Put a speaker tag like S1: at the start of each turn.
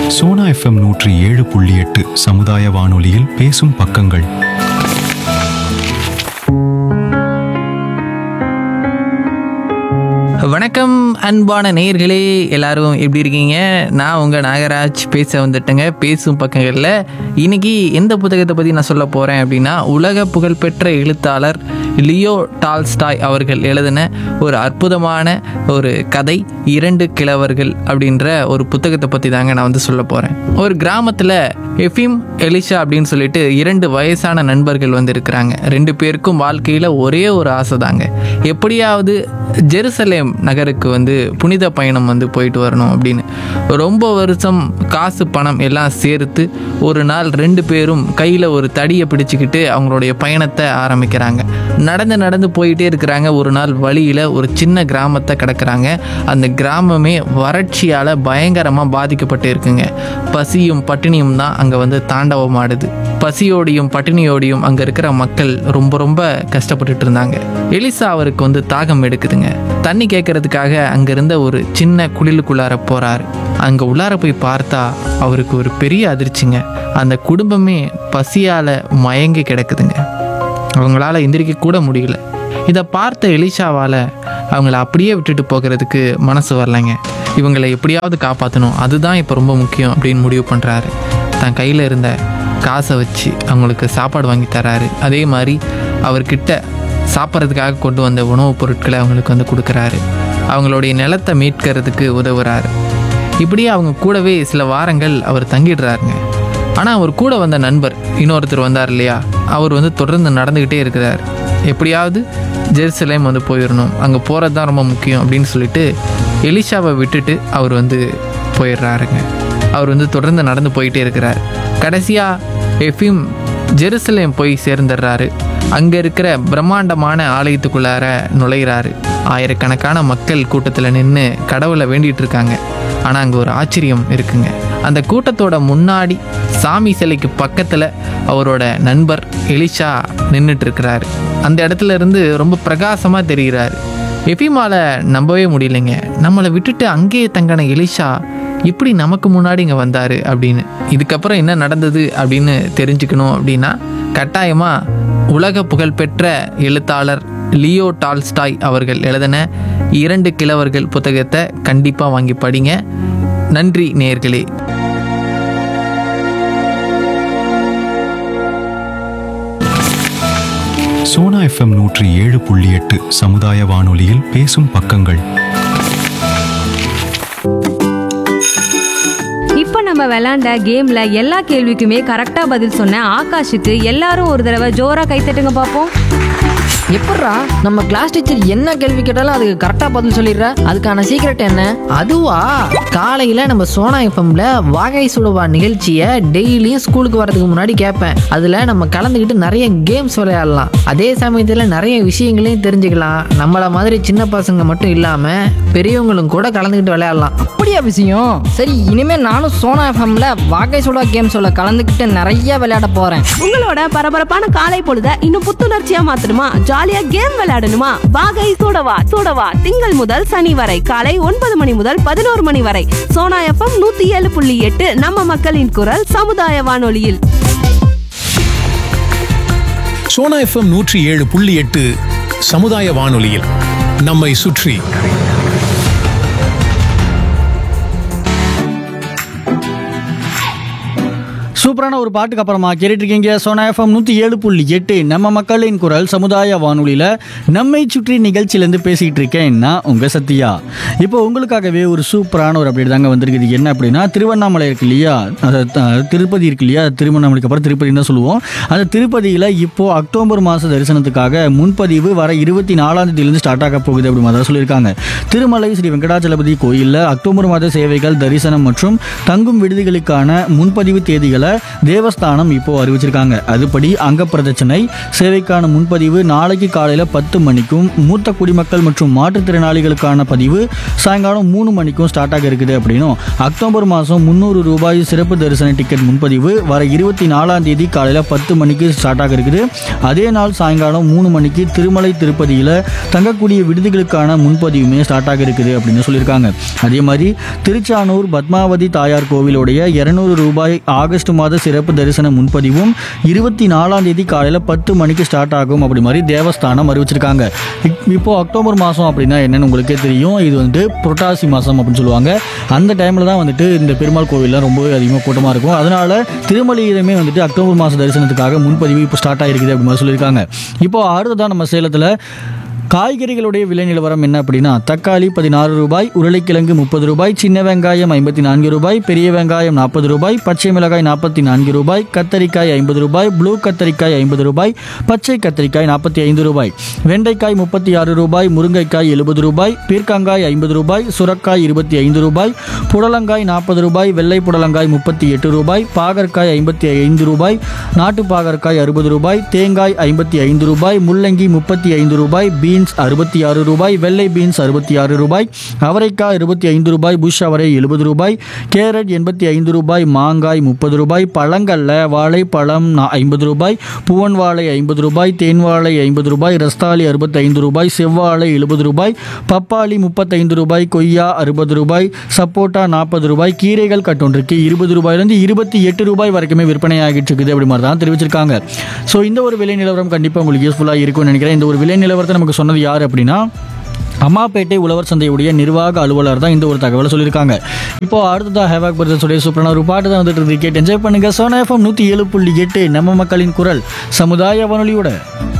S1: Sona FM நூற்றி ஏழு புள்ளி எட்டு சமுதாய வானொலியில் பேசும் பக்கங்கள்
S2: வணக்கம் அன்பான நேயர்களே எல்லாரும் எப்படி இருக்கீங்க நான் உங்கள் நாகராஜ் பேச வந்துட்டேங்க பேசும் பக்கங்களில் இன்னைக்கு எந்த புத்தகத்தை பற்றி நான் சொல்ல போகிறேன் அப்படின்னா உலக புகழ்பெற்ற எழுத்தாளர் லியோ டால்ஸ்டாய் அவர்கள் எழுதின ஒரு அற்புதமான ஒரு கதை இரண்டு கிழவர்கள் அப்படின்ற ஒரு புத்தகத்தை பற்றி தாங்க நான் வந்து சொல்ல போகிறேன் ஒரு கிராமத்தில் எஃபிம் எலிஷா அப்படின்னு சொல்லிட்டு இரண்டு வயசான நண்பர்கள் வந்து இருக்கிறாங்க ரெண்டு பேருக்கும் வாழ்க்கையில் ஒரே ஒரு ஆசை தாங்க எப்படியாவது ஜெருசலேம் நகருக்கு வந்து புனித பயணம் வந்து போயிட்டு வரணும் அப்படின்னு ரொம்ப வருஷம் காசு பணம் எல்லாம் சேர்த்து ஒரு நாள் ரெண்டு பேரும் கையில் ஒரு தடியை பிடிச்சிக்கிட்டு அவங்களுடைய பயணத்தை ஆரம்பிக்கிறாங்க நடந்து நடந்து போயிட்டே இருக்கிறாங்க ஒரு நாள் வழியில் ஒரு சின்ன கிராமத்தை கிடக்குறாங்க அந்த கிராமமே வறட்சியால் பயங்கரமாக பாதிக்கப்பட்டு இருக்குங்க பசியும் பட்டினியும் தான் அங்கே வந்து தாண்டவமாடுது பசியோடையும் பட்டினியோடையும் அங்கே இருக்கிற மக்கள் ரொம்ப ரொம்ப கஷ்டப்பட்டுட்டு இருந்தாங்க எலிசா அவருக்கு வந்து தாகம் எடுக்குதுங்க தண்ணி கேட்கறதுக்காக அங்க இருந்த ஒரு சின்ன குளிலுக்குள்ளார போறாரு அங்க உள்ளார போய் பார்த்தா அவருக்கு ஒரு பெரிய அதிர்ச்சிங்க அந்த குடும்பமே பசியால மயங்கி கிடக்குதுங்க அவங்களால எந்திரிக்க கூட முடியல இதை பார்த்த எலிஷாவால் அவங்கள அப்படியே விட்டுட்டு போகிறதுக்கு மனசு வரலைங்க இவங்களை எப்படியாவது காப்பாற்றணும் அதுதான் இப்போ ரொம்ப முக்கியம் அப்படின்னு முடிவு பண்ணுறாரு தன் கையில் இருந்த காசை வச்சு அவங்களுக்கு சாப்பாடு வாங்கி தராரு அதே மாதிரி அவர்கிட்ட சாப்பிட்றதுக்காக கொண்டு வந்த உணவுப் பொருட்களை அவங்களுக்கு வந்து கொடுக்குறாரு அவங்களுடைய நிலத்தை மீட்கிறதுக்கு உதவுறாரு இப்படியே அவங்க கூடவே சில வாரங்கள் அவர் தங்கிடுறாருங்க ஆனால் அவர் கூட வந்த நண்பர் இன்னொருத்தர் வந்தார் இல்லையா அவர் வந்து தொடர்ந்து நடந்துக்கிட்டே இருக்கிறார் எப்படியாவது ஜெருசலேம் வந்து போயிடணும் அங்கே போகிறது தான் ரொம்ப முக்கியம் அப்படின்னு சொல்லிட்டு எலிஷாவை விட்டுட்டு அவர் வந்து போயிடுறாருங்க அவர் வந்து தொடர்ந்து நடந்து போயிட்டே இருக்கிறார் கடைசியாக எஃபிம் ஜெருசலேம் போய் சேர்ந்துடுறாரு அங்கே இருக்கிற பிரம்மாண்டமான ஆலயத்துக்குள்ளார நுழையிறாரு ஆயிரக்கணக்கான மக்கள் கூட்டத்தில் நின்று கடவுளை வேண்டிட்டு இருக்காங்க ஆனால் அங்கே ஒரு ஆச்சரியம் இருக்குங்க அந்த கூட்டத்தோட முன்னாடி சாமி சிலைக்கு பக்கத்தில் அவரோட நண்பர் எலிஷா நின்றுட்டு இருக்கிறாரு அந்த இடத்துல இருந்து ரொம்ப பிரகாசமாக தெரிகிறாரு எஃபிமால நம்பவே முடியலைங்க நம்மளை விட்டுட்டு அங்கேயே தங்கின எலிஷா எப்படி நமக்கு முன்னாடி இங்கே வந்தார் அப்படின்னு இதுக்கப்புறம் என்ன நடந்தது அப்படின்னு தெரிஞ்சுக்கணும் அப்படின்னா கட்டாயமாக உலக புகழ்பெற்ற எழுத்தாளர் லியோ டால்ஸ்டாய் அவர்கள் எழுதின இரண்டு கிழவர்கள் புத்தகத்தை கண்டிப்பாக வாங்கி படிங்க நன்றி நேயர்களே
S1: சோனா எஃப்எம் நூற்றி ஏழு புள்ளி எட்டு சமுதாய வானொலியில் பேசும் பக்கங்கள்
S3: இப்போ நம்ம விளையாண்ட கேம்ல எல்லா கேள்விக்குமே கரெக்டா பதில் சொன்ன ஆகாஷுக்கு எல்லாரும் ஒரு தடவை ஜோரா கைத்தட்டுங்க பார்ப்போம்
S4: எப்பட்றா நம்ம கிளாஸ் டீச்சர் என்ன கேள்வி கேட்டாலும் அதுக்கு கரெக்டா பதில் சொல்லிடுற அதுக்கான சீக்ரெட் என்ன அதுவா காலையில நம்ம சோனா எஃப்எம்ல வாகை சுடுவா நிகழ்ச்சியை டெய்லியும் ஸ்கூலுக்கு வரதுக்கு முன்னாடி கேட்பேன் அதுல நம்ம கலந்துக்கிட்டு நிறைய கேம்ஸ் விளையாடலாம் அதே சமயத்துல நிறைய விஷயங்களையும் தெரிஞ்சுக்கலாம் நம்மள மாதிரி சின்ன பசங்க மட்டும் இல்லாம பெரியவங்களும் கூட கலந்துக்கிட்டு விளையாடலாம்
S5: அப்படியா விஷயம் சரி இனிமே நானும் சோனா எஃப்எம்ல வாகை சுடா கேம்ஸோட கலந்துக்கிட்டு நிறைய விளையாட போறேன்
S6: உங்களோட பரபரப்பான காலை பொழுத இன்னும் புத்துணர்ச்சியா மாத்தணுமா ஜாலியா கேம் விளையாடணுமா வாகை சூடவா சூடவா திங்கள் முதல் சனி வரை காலை ஒன்பது மணி முதல் பதினோரு மணி வரை சோனா எஃப்எம் நூத்தி ஏழு புள்ளி எட்டு நம்ம மக்களின் குரல் சமுதாய வானொலியில்
S7: சோனா எஃப்எம் நூற்றி ஏழு புள்ளி எட்டு சமுதாய வானொலியில் நம்மை சுற்றி
S8: சூப்பரான ஒரு பாட்டுக்கு அப்புறமா கேட்டுட்டு இருக்கீங்க சோனா எஃப்எம் நூற்றி ஏழு புள்ளி எட்டு நம்ம மக்களின் குரல் சமுதாய வானொலியில் நம்மை சுற்றி நிகழ்ச்சியிலேருந்து பேசிகிட்டு இருக்கேன் நான் உங்கள் சத்யா இப்போ உங்களுக்காகவே ஒரு சூப்பரான ஒரு அப்டேட் தாங்க வந்திருக்குது என்ன அப்படின்னா திருவண்ணாமலை இருக்கு இல்லையா அது த- திருப்பதி இருக்கு இல்லையா திருவண்ணாமலைக்கு அப்புறம் திருப்பதி தான் சொல்லுவோம் அந்த திருப்பதியில் இப்போ அக்டோபர் மாத தரிசனத்துக்காக முன்பதிவு வர இருபத்தி நாலாம் தேதியிலேருந்து ஸ்டார்ட் ஆக போகுது அப்படி மாதிரி சொல்லியிருக்காங்க திருமலை ஸ்ரீ வெங்கடாச்சலபதி கோயிலில் அக்டோபர் மாத சேவைகள் தரிசனம் மற்றும் தங்கும் விடுதிகளுக்கான முன்பதிவு தேதிகளை தேவஸ்தானம் இப்போ அறிவிச்சிருக்காங்க அதுபடி அங்க பிரதட்சணை சேவைக்கான முன்பதிவு நாளைக்கு காலையில் பத்து மணிக்கும் மூத்த குடிமக்கள் மற்றும் மாற்றுத்திறனாளிகளுக்கான பதிவு சாயங்காலம் மூணு மணிக்கும் ஸ்டார்ட் ஆக இருக்குது அப்படின்னும் அக்டோபர் மாதம் முந்நூறு ரூபாய் சிறப்பு தரிசன டிக்கெட் முன்பதிவு வர இருபத்தி நாலாம் தேதி காலையில் பத்து மணிக்கு ஸ்டார்ட் ஆக இருக்குது அதே நாள் சாயங்காலம் மூணு மணிக்கு திருமலை திருப்பதியில் தங்கக்கூடிய விடுதிகளுக்கான முன்பதிவுமே ஸ்டார்ட் ஆக இருக்குது அப்படின்னு சொல்லியிருக்காங்க அதே மாதிரி திருச்சானூர் பத்மாவதி தாயார் கோவிலுடைய இருநூறு ரூபாய் ஆகஸ்ட் மாத சிறப்பு தரிசன முன்பதிவும் இருபத்தி நாலாம் தேதி காலையில் பத்து மணிக்கு ஸ்டார்ட் ஆகும் அப்படி மாதிரி தேவஸ்தானம் அறிவிச்சிருக்காங்க இப்- இப்போ அக்டோபர் மாதம் அப்படின்னா என்னன்னு உங்களுக்கே தெரியும் இது வந்துட்டு புரட்டாசி மாதம் அப்படின்னு சொல்லுவாங்க அந்த டைமில் தான் வந்துட்டு இந்த பெருமாள் கோவில்லாம் ரொம்பவே அதிகமாக கூட்டமாக இருக்கும் அதனால திருமலையிலுமே வந்துட்டு அக்டோபர் மாத தரிசனத்துக்காக முன்பதிவு இப்போ ஸ்டார்ட் ஆகிருக்குது அப்படி மாதிரி சொல்லியிருக்காங்க இப்போ அடுத்ததான் நம்ம சேலத்தில் காய்கறிகளுடைய விலை நிலவரம் என்ன அப்படின்னா தக்காளி பதினாறு ரூபாய் உருளைக்கிழங்கு முப்பது ரூபாய் சின்ன வெங்காயம் ஐம்பத்தி நான்கு ரூபாய் பெரிய வெங்காயம் நாற்பது ரூபாய் பச்சை மிளகாய் நாற்பத்தி நான்கு ரூபாய் கத்தரிக்காய் ஐம்பது ரூபாய் ப்ளூ கத்தரிக்காய் ஐம்பது ரூபாய் பச்சை கத்தரிக்காய் நாற்பத்தி ஐந்து ரூபாய் வெண்டைக்காய் முப்பத்தி ஆறு ரூபாய் முருங்கைக்காய் எழுபது ரூபாய் பீர்க்கங்காய் ஐம்பது ரூபாய் சுரக்காய் இருபத்தி ஐந்து ரூபாய் புடலங்காய் நாற்பது ரூபாய் வெள்ளை புடலங்காய் முப்பத்தி எட்டு ரூபாய் பாகற்காய் ஐம்பத்தி ஐந்து ரூபாய் நாட்டு பாகற்காய் அறுபது ரூபாய் தேங்காய் ஐம்பத்தி ஐந்து ரூபாய் முள்ளங்கி முப்பத்தி ஐந்து ரூபாய் பீன்ஸ் அறுபத்தி ஆறு ரூபாய் வெள்ளை பீன்ஸ் அறுபத்தி ஆறு ரூபாய் அவரைக்காய் இருபத்தி ஐந்து ரூபாய் புஷ் அவரை எழுபது ரூபாய் கேரட் எண்பத்தி ஐந்து ரூபாய் மாங்காய் முப்பது ரூபாய் பழங்கள்ல வாழைப்பழம் நா- ஐம்பது ரூபாய் பூவன் வாழை ஐம்பது ரூபாய் தேன் வாழை ஐம்பது ரூபாய் ரஸ்தாளி அறுபத்தி ஐந்து ரூபாய் செவ்வாழை எழுபது ரூபாய் பப்பாளி முப்பத்தைந்து ரூபாய் கொய்யா அறுபது ரூபாய் சப்போட்டா நாற்பது ரூபாய் கீரைகள் கட்டொன்றுக்கு இருபது ரூபாயிலிருந்து இருபத்தி எட்டு ரூபாய் வரைக்குமே விற்பனை ஆகிட்டு இருக்குது அப்படி மாதிரி தான் தெரிவிச்சிருக்காங்க ஸோ இந்த ஒரு விலை நிலவரம் கண்டிப்பாக உங்களுக்கு யூஸ்ஃபுல்லாக இருக்கும்னு நினைக்கிறேன் இந்த ஒரு விலை நிலவரத்தை நமக்கு சொன்னது யார் அப்படின்னா அம்மாப்பேட்டை உழவர் சந்தையுடைய நிர்வாக அலுவலர் தான் இந்த ஒரு தகவலை சொல்லியிருக்காங்க இப்போ அடுத்ததாக ஹேவாக் பிரதர்ஸுடைய சூப்பரான ஒரு பாட்டு தான் வந்துட்டு இருக்கு கேட்டு என்ஜாய் பண்ணுங்க சோனா எஃப்எம் நூற்றி ஏழு புள்ளி எட்டு நம்ம மக்களின் குரல் சமுதாய வானொலியோட